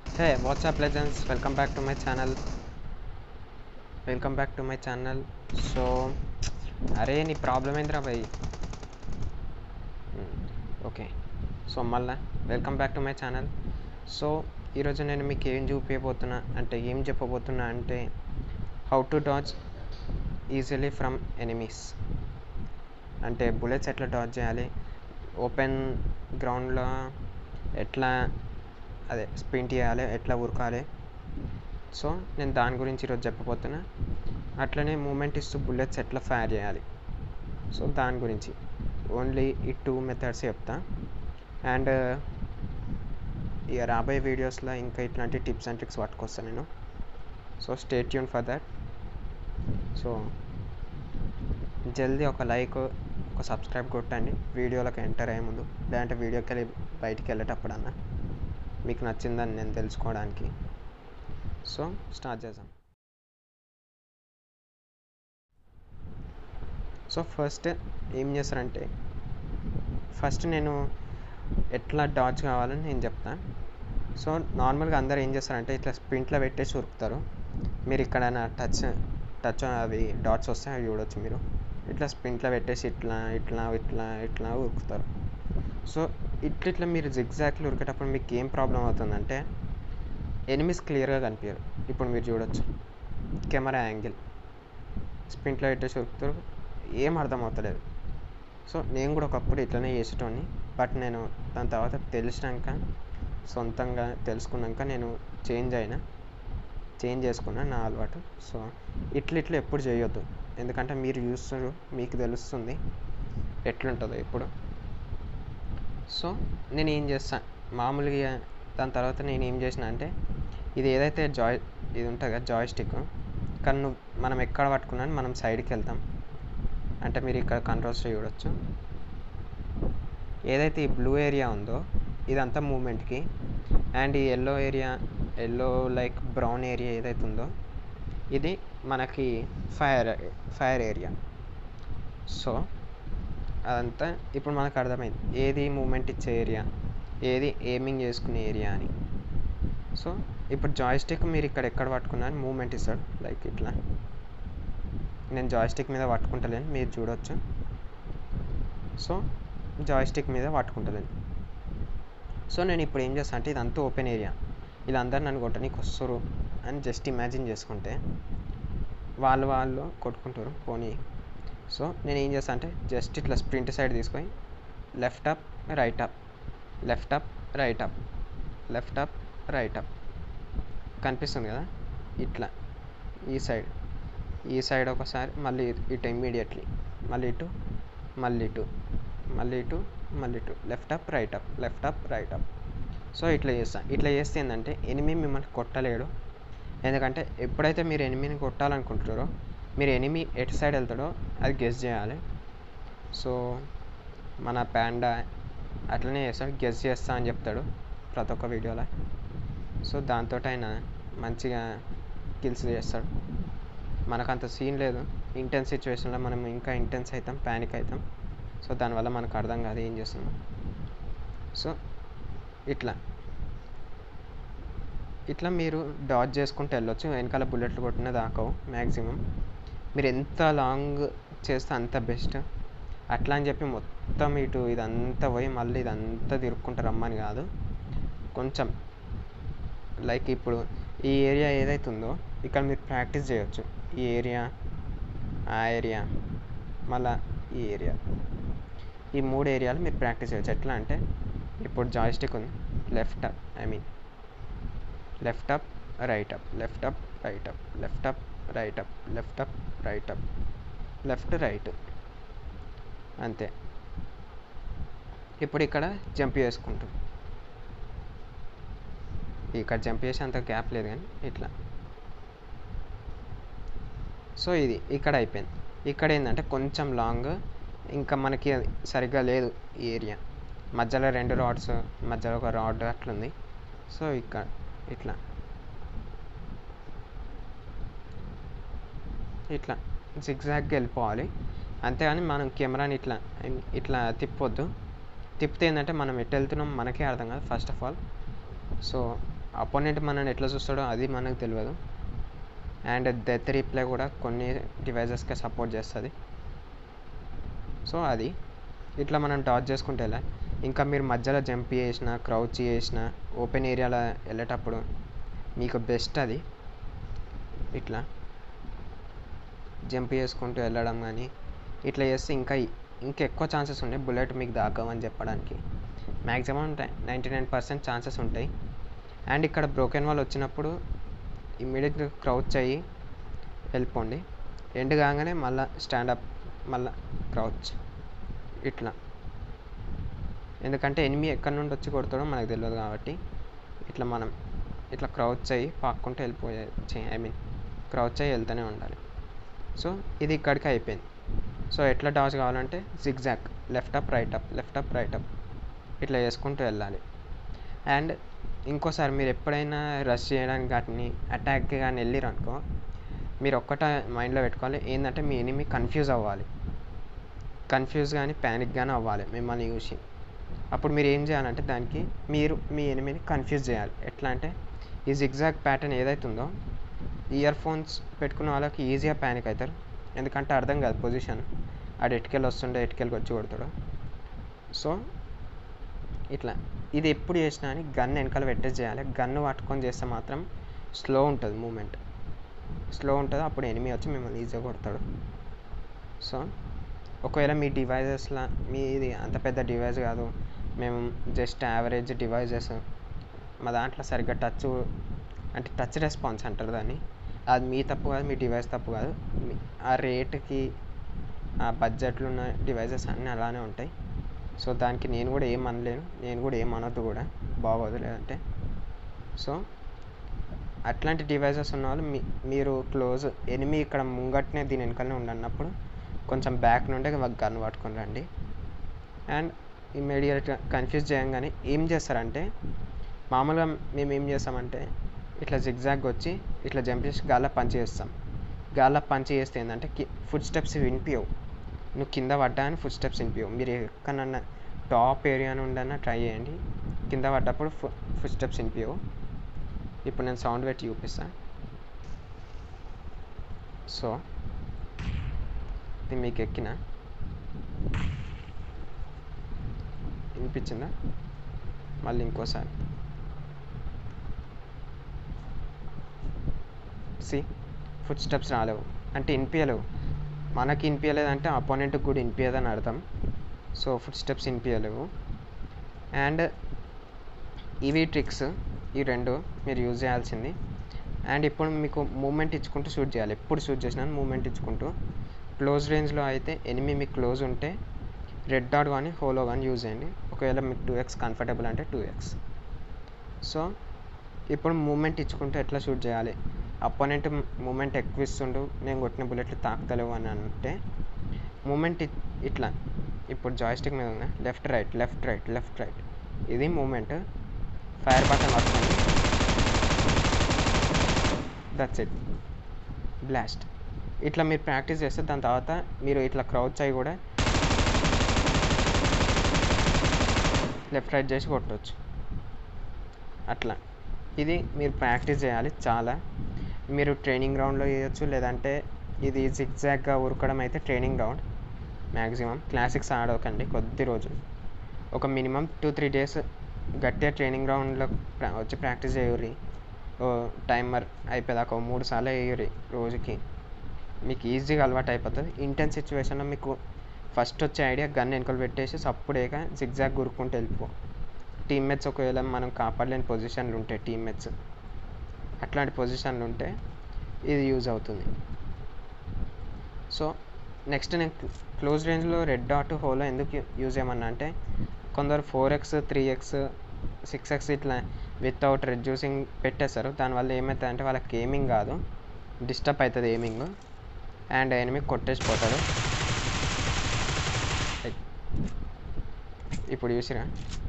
Hey, what's up legends? Welcome back to my channel. Welcome back to my channel so అరే నీ problem ఏందిరా భయ్ okay so మళ్ళా welcome back to my channel so ఈరోజు నేను మీకు ఏం చూపించబోతున్నా అంటే ఏం చెప్పబోతున్నా అంటే how to dodge easily from enemies అంటే బుల్లెట్స్ ఎట్లా డాజ్ చేయాలి ఓపెన్ గ్రౌండ్లో ఎట్లా అదే స్ప్రింట్ చేయాలి ఎట్లా ఉరకాలి సో నేను దాని గురించి ఈరోజు చెప్పబోతున్నా అట్లనే మూమెంట్ ఇస్తూ బుల్లెట్స్ ఎట్లా ఫైర్ చేయాలి సో దాని గురించి ఓన్లీ ఈ టూ మెథడ్స్ చెప్తా అండ్ ఇక రాబోయే వీడియోస్లో ఇంకా ఇట్లాంటి టిప్స్ అండ్ ట్రిక్స్ పట్టుకొస్తాను నేను so stay tune for that so జల్దీ ఒక లైక్ ఒక సబ్స్క్రైబ్ కొట్టండి వీడియోలోకి ఎంటర్ అయ్యే ముందు లేదంటే వీడియోకి వెళ్ళి బయటికి వెళ్ళేటప్పుడన్నా మీకు నచ్చిందని నేను తెలుసుకోవడానికి సో స్టార్ట్ చేద్దాం సో ఫస్ట్ ఏం చేస్తారంటే ఫస్ట్ నేను ఎట్లా డాచ్ కావాలని నేను చెప్తా సో నార్మల్గా అందరు ఏం చేస్తారంటే ఇట్లా స్ప్రింట్లో పెట్టేసి ఉరుకుతారు మీరు ఇక్కడ నా టచ్ టచ్ అవి డాట్స్ వస్తే అవి చూడొచ్చు మీరు ఇట్లా స్ప్రింట్లో పెట్టేసి ఇట్లా ఇట్లా ఇట్లా ఇట్లా ఉరుకుతారు సో ఇట్లా ఇట్లా మీరు జిగ్జాక్లు ఉరికేటప్పుడు మీకు ఏం ప్రాబ్లం అవుతుందంటే ఎనిమిస్ క్లియర్గా కనిపించరు ఇప్పుడు మీరు చూడొచ్చు కెమెరా యాంగిల్ స్ప్రింట్లో పెట్టేసి ఉరుకుతారు ఏం అర్థం అవుతలేదు సో నేను కూడా ఒకప్పుడు ఇట్లనే చేసేటోని బట్ నేను దాని తర్వాత తెలిసినాక సొంతంగా తెలుసుకున్నాక నేను చేంజ్ అయినా చేంజ్ చేసుకున్నా నా అలవాటు సో ఇట్లా ఇట్లా ఎప్పుడు చేయొద్దు ఎందుకంటే మీరు చూస్తారు మీకు తెలుస్తుంది ఎట్లుంటుందో ఇప్పుడు సో నేను ఏం చేస్తాను మామూలుగా దాని తర్వాత నేను ఏం చేసిన అంటే ఇది ఏదైతే జాయ్ ఇది ఉంటుంది కదా జాయ్ స్టిక్ కానీ నువ్వు మనం ఎక్కడ పట్టుకున్నా మనం సైడ్కి వెళ్తాం అంటే మీరు ఇక్కడ కంట్రోల్స్ చూడొచ్చు ఏదైతే ఈ బ్లూ ఏరియా ఉందో ఇదంతా మూమెంట్కి అండ్ ఈ yellow area yellow like brown area ఏదైతే ఉందో ఇది మనకి ఫైర్ ఫైర్ ఏరియా సో అదంతా ఇప్పుడు మనకు అర్థమైంది ఏది మూమెంట్ ఇచ్చే ఏరియా ఏది ఎయిమింగ్ చేసుకునే ఏరియా అని సో ఇప్పుడు జాయిస్టిక్ మీరు ఇక్కడ ఎక్కడ పట్టుకున్నారు మూమెంట్ ఇస్తాడు లైక్ ఇట్లా నేను జాయిస్టిక్ మీద పట్టుకుంటలేను మీరు చూడొచ్చు సో జాయిస్టిక్ మీద పట్టుకుంటలేను సో నేను ఇప్పుడు ఏం చేస్తాను అంటే ఇదంతా ఓపెన్ ఏరియా వీళ్ళందరూ నన్ను కొట్టడానికి వస్తారు అని జస్ట్ ఇమాజిన్ చేసుకుంటే వాళ్ళు వాళ్ళు కొట్టుకుంటారు పోనీ సో నేను ఏం చేస్తాను అంటే జస్ట్ ఇట్లా స్ప్రింట్ సైడ్ తీసుకొని left up right up left up right up left up right up కనిపిస్తుంది కదా ఇట్లా ఈ సైడ్ ఈ సైడ్ ఒకసారి మళ్ళీ ఇటు ఇమ్మీడియట్లీ మళ్ళీ ఇటు మళ్ళీ ఇటు మళ్ళీ ఇటు మళ్ళీ ఇటు left up right up left up right up so ఇట్లా చేస్తాను ఇట్లా చేస్తే ఏంటంటే ఎనిమి మిమ్మల్ని కొట్టలేడు ఎందుకంటే ఎప్పుడైతే మీరు ఎనిమిని కొట్టాలనుకుంటారో మీరు ఎనిమి ఎటు సైడ్ వెళ్తాడో అది గెస్ చేయాలి సో మన ప్యాండా అట్లనే చేస్తాడు గెస్ చేస్తా అని చెప్తాడు ప్రతి ఒక్క వీడియోలో సో దాంతో ఆయన మంచిగా కిల్స్ చేస్తాడు మనకు అంత సీన్ లేదు ఇంటెన్స్ సిచ్యువేషన్లో మనం ఇంకా ఇంటెన్స్ అవుతాం ప్యానిక్ అవుతాం సో దానివల్ల మనకు అర్థం కాదు ఏం చేస్తున్నాం సో ఇట్లా ఇట్లా మీరు డాజ్ చేసుకుంటూ వెళ్ళొచ్చు వెనకాల బుల్లెట్లు కొట్టిన దాకవు మ్యాక్సిమం మీరు ఎంత లాంగ్ చేస్తే అంత బెస్ట్ అట్లా అని చెప్పి మొత్తం ఇటు ఇదంతా పోయి మళ్ళీ ఇదంతా తిరుక్కుంటూ రమ్మని కాదు కొంచెం లైక్ ఇప్పుడు ఈ ఏరియా ఏదైతే ఉందో ఇక్కడ మీరు ప్రాక్టీస్ చేయొచ్చు ఈ ఏరియా ఆ ఏరియా మళ్ళా ఈ ఏరియా ఈ మూడు ఏరియాలు మీరు ప్రాక్టీస్ చేయొచ్చు ఎట్లా అంటే ఇప్పుడు జాయిస్టిక్ ఉంది left up I mean left up right up left up right up left up right up left up right up left right అంతే ఇప్పుడు ఇక్కడ జంప్ చేసుకుంటాం ఇక్కడ జంప్ చేసే అంత గ్యాప్ లేదు కానీ ఇట్లా సో ఇది ఇక్కడ అయిపోయింది ఇక్కడ ఏంటంటే కొంచెం లాంగ్ ఇంకా మనకి సరిగ్గా లేదు ఈ ఏరియా మధ్యలో రెండు రాడ్స్ మధ్యలో ఒక రాడ్ అట్లుంది సో ఇక్కడ ఇట్లా ఇట్లా జిగ్జాగ్గా వెళ్ళిపోవాలి అంతేగాని మనం కెమెరాని ఇట్లా ఇట్లా తిప్పొద్దు తిప్పితే ఏంటంటే మనం ఎటు వెళ్తున్నాం మనకే అర్థం కాదు first of all so opponent మనల్ని ఎట్లా చూస్తాడో అది మనకు తెలియదు అండ్ డెత్ రీప్లే కూడా కొన్ని డివైజెస్కి సపోర్ట్ చేస్తుంది సో అది ఇట్లా మనం డాచ్ చేసుకుంటే వెళ్ళాలి ఇంకా మీరు మధ్యలో జంప్ చేసిన క్రౌచ్ చేసిన ఓపెన్ ఏరియాలో వెళ్ళేటప్పుడు మీకు బెస్ట్ అది ఇట్లా జంప్ చేసుకుంటూ వెళ్ళడం కానీ ఇట్లా చేస్తే ఇంకా ఇంకా ఎక్కువ ఛాన్సెస్ ఉన్నాయి బుల్లెట్ మీకు దాకమని చెప్పడానికి maximum ninety nine percent chances ఉంటాయి అండ్ ఇక్కడ బ్రోకెన్ వాల్ వచ్చినప్పుడు ఇమ్మీడియట్గా క్రౌచ్ అయ్యి వెళ్ళిపోండి ఎండ్ కాగానే మళ్ళీ స్టాండప్ మళ్ళీ క్రౌచ్ ఇట్లా ఎందుకంటే ఎనిమి ఎక్కడి నుండి వచ్చి కొడతాడో మనకు తెలియదు కాబట్టి ఇట్లా మనం ఇట్లా క్రౌచ్ అయ్యి పాక్కుంటూ వెళ్ళిపోయే ఐ మీన్ క్రౌచ్ అయ్యి వెళ్తూనే ఉండాలి సో ఇది ఇక్కడికి అయిపోయింది సో ఎట్లా డాచ్ కావాలంటే zigzag left up right up left up right up ఇట్లా చేసుకుంటూ వెళ్ళాలి అండ్ ఇంకోసారి మీరు ఎప్పుడైనా రష్ చేయడానికి కానీ అటాక్కి కానీ వెళ్ళిరు అనుకో మీరు ఒక్కట మైండ్లో పెట్టుకోవాలి ఏంటంటే మీ ఎనిమి కన్ఫ్యూజ్ అవ్వాలి కన్ఫ్యూజ్ కానీ ప్యానిక్ కానీ అవ్వాలి మిమ్మల్ని చూసి అప్పుడు మీరు ఏం చేయాలంటే దానికి మీరు మీ ఎనిమిని కన్ఫ్యూజ్ చేయాలి ఎట్లా అంటే ఈ జిగ్జాగ్ ప్యాటర్న్ ఏదైతే ఉందో ఇయర్ ఫోన్స్ పెట్టుకున్న వాళ్ళకి ఈజీగా ప్యానిక్ అవుతారు ఎందుకంటే అర్థం కాదు పొజిషన్ ఆడు ఎటుకెళ్ళి వస్తుండే ఎటుకెళ్ళి వచ్చి కొడతాడు సో ఇట్లా ఇది ఎప్పుడు చేసినా అని గన్ వెనకాల పెట్టేసి చేయాలి గన్ను పట్టుకొని చేస్తే మాత్రం స్లో ఉంటుంది మూమెంట్ స్లో ఉంటుంది అప్పుడు ఎనిమి వచ్చి మిమ్మల్ని ఈజీగా కొడతాడు సో ఒకవేళ మీ డివైజెస్లో మీది అంత పెద్ద డివైస్ కాదు మేము జస్ట్ యావరేజ్ డివైజెస్ మా దాంట్లో సరిగ్గా టచ్ అంటే టచ్ రెస్పాన్స్ అంటారు దాన్ని అది మీ తప్పు కాదు మీ డివైస్ తప్పు కాదు ఆ రేటుకి ఆ బడ్జెట్లో ఉన్న డివైజెస్ అన్నీ అలానే ఉంటాయి సో దానికి నేను కూడా ఏం అనలేను నేను కూడా ఏం అనొద్దు కూడా బాగోదు లేదంటే సో అట్లాంటి డివైజెస్ ఉన్న వాళ్ళు మీ మీరు క్లోజ్ ఎనిమి ఇక్కడ ముంగట్నే దీని వెనకాలనే ఉండన్నప్పుడు కొంచెం బ్యాక్ నుండే గన్ పట్టుకొని రండి అండ్ ఇమ్మీడియట్గా కన్ఫ్యూజ్ చేయంగానే ఏం చేస్తారంటే మామూలుగా మేము ఏం చేస్తామంటే ఇట్లా జిగ్జాగ్ వచ్చి ఇట్లా జంప్ చేసి గాల్లో పంచ్ చేస్తాం గాల్లో పంచ్ చేస్తే ఏంటంటే ఫుడ్ స్టెప్స్ వినిపించవు నువ్వు కింద పడ్డా అని ఫుడ్ స్టెప్స్ వినిపించవు మీరు ఎక్కడన్నా టాప్ ఏరియా నుండన్నా ట్రై చేయండి కింద పడ్డప్పుడు ఫు ఫుడ్ స్టెప్స్ వినిపించవు ఇప్పుడు నేను సౌండ్ పెట్టి చూపిస్తాను సో ఇది మీకు ఎక్కిన వినిపించిందా మళ్ళీ ఇంకోసారి సి ఫుడ్ స్టెప్స్ రాలేవు అంటే వినిపించలేవు మనకి వినిపించలేదంటే అపోనెంట్కి కూడా వినిపించదని అర్థం సో ఫుడ్ స్టెప్స్ వినిపించలేవు అండ్ ఇవి ట్రిక్స్ ఈ రెండు మీరు యూజ్ చేయాల్సింది అండ్ ఇప్పుడు మీకు మూమెంట్ ఇచ్చుకుంటూ షూట్ చేయాలి ఎప్పుడు షూట్ చేసినా మూమెంట్ ఇచ్చుకుంటూ క్లోజ్ రేంజ్లో అయితే ఎనిమి మీకు క్లోజ్ ఉంటే రెడ్ డాట్ కానీ హోలో కానీ యూజ్ చేయండి ఒకవేళ మీకు టూ ఎక్స్ కంఫర్టబుల్ అంటే టూ ఎక్స్ సో ఇప్పుడు మూమెంట్ ఇచ్చుకుంటూ ఎట్లా షూట్ చేయాలి అపోనెంట్ మూమెంట్ ఎక్కువ ఇస్తుండు నేను కొట్టిన బుల్లెట్లు తాకుతలేవు అని అంటే మూమెంట్ ఇట్లా ఇప్పుడు జాయిస్టిక్ మీద ఉంది left right left right left right ఇది మూమెంట్ ఫైర్ బటన్ పట్టుకోండి దట్స్ ఇట్ బ్లాస్ట్ ఇట్లా మీరు ప్రాక్టీస్ చేస్తే దాని తర్వాత మీరు ఇట్లా క్రౌచ్ అయ్యి కూడా లెఫ్ట్ రైట్ చేసి కొట్టవచ్చు అట్లా ఇది మీరు ప్రాక్టీస్ చేయాలి చాలా మీరు ట్రైనింగ్ గ్రౌండ్లో చేయొచ్చు లేదంటే ఇది జిగ్జాగ్గా ఉరకడం అయితే ట్రైనింగ్ గ్రౌండ్ మ్యాక్సిమం క్లాసిక్స్ ఆడకండి కొద్ది రోజులు ఒక మినిమం టూ త్రీ డేస్ గట్టిగా ట్రైనింగ్ గ్రౌండ్లో వచ్చి ప్రాక్టీస్ చేయరు టైమర్ అయిపోయేదాకా మూడు సార్లు వేయరు రోజుకి మీకు ఈజీగా అలవాటు అయిపోతుంది ఇంటెన్స్ సిచ్యువేషన్లో మీకు ఫస్ట్ వచ్చే ఐడియా గన్ వెనుకలు పెట్టేసి సప్పుడేగా జిగ్జాగ్ గురుక్కుంటూ వెళ్ళిపో టీమ్మేట్స్ ఒకవేళ మనం కాపాడలేని పొజిషన్లు ఉంటాయి టీమ్మేట్స్ అట్లాంటి పొజిషన్లు ఉంటే ఇది యూజ్ అవుతుంది సో నెక్స్ట్ నేను క్లోజ్ రేంజ్లో రెడ్ డాట్ హోలో ఎందుకు యూజ్ చేయమన్నా అంటే కొందరు four X three X six X ఇట్లా వితౌట్ రెడ్యూసింగ్ పెట్టేస్తారు దానివల్ల ఏమవుతుంది వాళ్ళకి ఏమింగ్ కాదు డిస్టర్బ్ అవుతుంది ఏమింగ్ అండ్ ఎనిమిది కొట్టేసిపోతాడు ఇప్పుడు చూసిరా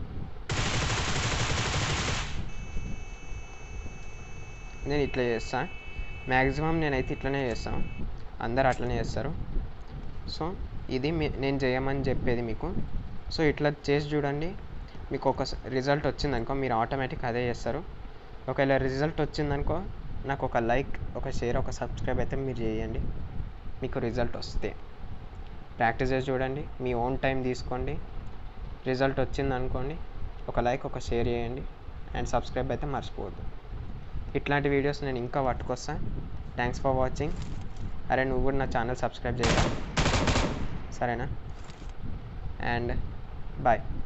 నేను ఇట్లా చేస్తా మ్యాక్సిమం నేనైతే ఇట్లనే చేస్తాను అందరు అట్లనే చేస్తారు సో ఇది నేను చేయమని చెప్పేది మీకు సో ఇట్లా చేసి చూడండి మీకు ఒక రిజల్ట్ వచ్చిందనుకో మీరు ఆటోమేటిక్ అదే చేస్తారు ఒకవేళ రిజల్ట్ వచ్చిందనుకో నాకు ఒక లైక్ ఒక షేర్ ఒక సబ్స్క్రైబ్ అయితే మీరు చేయండి మీకు రిజల్ట్ వస్తే ప్రాక్టీస్ చేసి చూడండి మీ ఓన్ టైం తీసుకోండి రిజల్ట్ వచ్చింది అనుకోండి ఒక లైక్ ఒక షేర్ చేయండి అండ్ సబ్స్క్రైబ్ అయితే మర్చిపోవద్దు ఇట్లాంటి వీడియోస్ నేను ఇంకా పట్టుకొస్తా థ్యాంక్స్ ఫర్ వాచింగ్ అరే నువ్వు కూడా నా ఛానల్ సబ్స్క్రైబ్ చేయాలి సరేనా అండ్ బాయ్